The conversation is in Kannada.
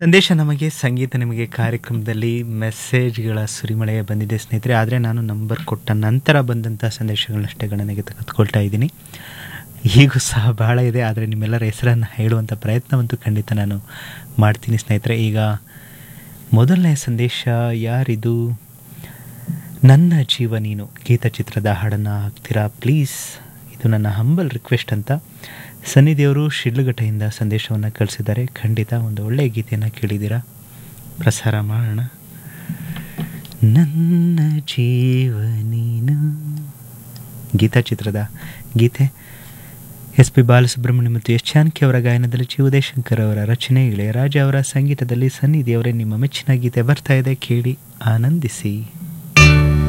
ಸಂದೇಶ ನಮಗೆ ಸಂಗೀತ ನಿಮಗೆ ಕಾರ್ಯಕ್ರಮದಲ್ಲಿ ಮೆಸೇಜ್ಗಳ ಸುರಿಮಳೆಯ ಬಂದಿದೆ ಸ್ನೇಹಿತರೆ ಆದರೆ ನಾನು ನಂಬರ್ ಕೊಟ್ಟ ನಂತರ ಬಂದಂಥ ಸಂದೇಶಗಳನ್ನಷ್ಟೇ ಗಣನೆಗೆ ತೆಗೆದುಕೊಳ್ತಾ ಇದ್ದೀನಿ ಈಗೂ ಸಹ ಬಹಳ ಇದೆ ಆದರೆ ನಿಮ್ಮೆಲ್ಲರ ಹೆಸರನ್ನು ಹೇಳುವಂಥ ಪ್ರಯತ್ನವಂತೂ ಖಂಡಿತ ನಾನು ಮಾಡ್ತೀನಿ ಸ್ನೇಹಿತರೆ ಈಗ ಮೊದಲನೇ ಸಂದೇಶ ಯಾರಿದು ನನ್ನ ಜೀವ ನೀನು ಗೀತಚಿತ್ರದ ಹಾಡನ್ನು ಹಾಕ್ತೀರಾ ಪ್ಲೀಸ್ ಇದು ನನ್ನ ಹಂಬಲ್ ರಿಕ್ವೆಸ್ಟ್ ಅಂತ ಸನ್ನಿ ದೇವರು ಶಿಡ್ಲಘಟ್ಟೆಯಿಂದ ಸಂದೇಶವನ್ನು ಕಳಿಸಿದ್ದಾರೆ ಖಂಡಿತ ಒಂದು ಒಳ್ಳೆಯ ಗೀತೆಯನ್ನು ಕೇಳಿದ್ದೀರಾ ಪ್ರಸಾರ ಮಾಡೋಣ ನನ್ನ ಜೀವ ನೀನು ಗೀತಚಿತ್ರದ ಗೀತೆ ಎಸ್ ಪಿ ಬಾಲಸುಬ್ರಹ್ಮಣ್ಯ ಮತ್ತು ಎಸ್ ಜಾನಕಿ ಅವರ ಗಾಯನದಲ್ಲಿ ಜಿ ಉದಯಶಂಕರ್ ಅವರ ರಚನೆ ಇಳೆಯರಾಜ ಅವರ ಸಂಗೀತದಲ್ಲಿ ಸನ್ನಿ ದೇವರೇ ನಿಮ್ಮ ಮೆಚ್ಚಿನ ಗೀತೆ ಬರ್ತಾ ಇದೆ ಕೇಳಿ ಆನಂದಿಸಿ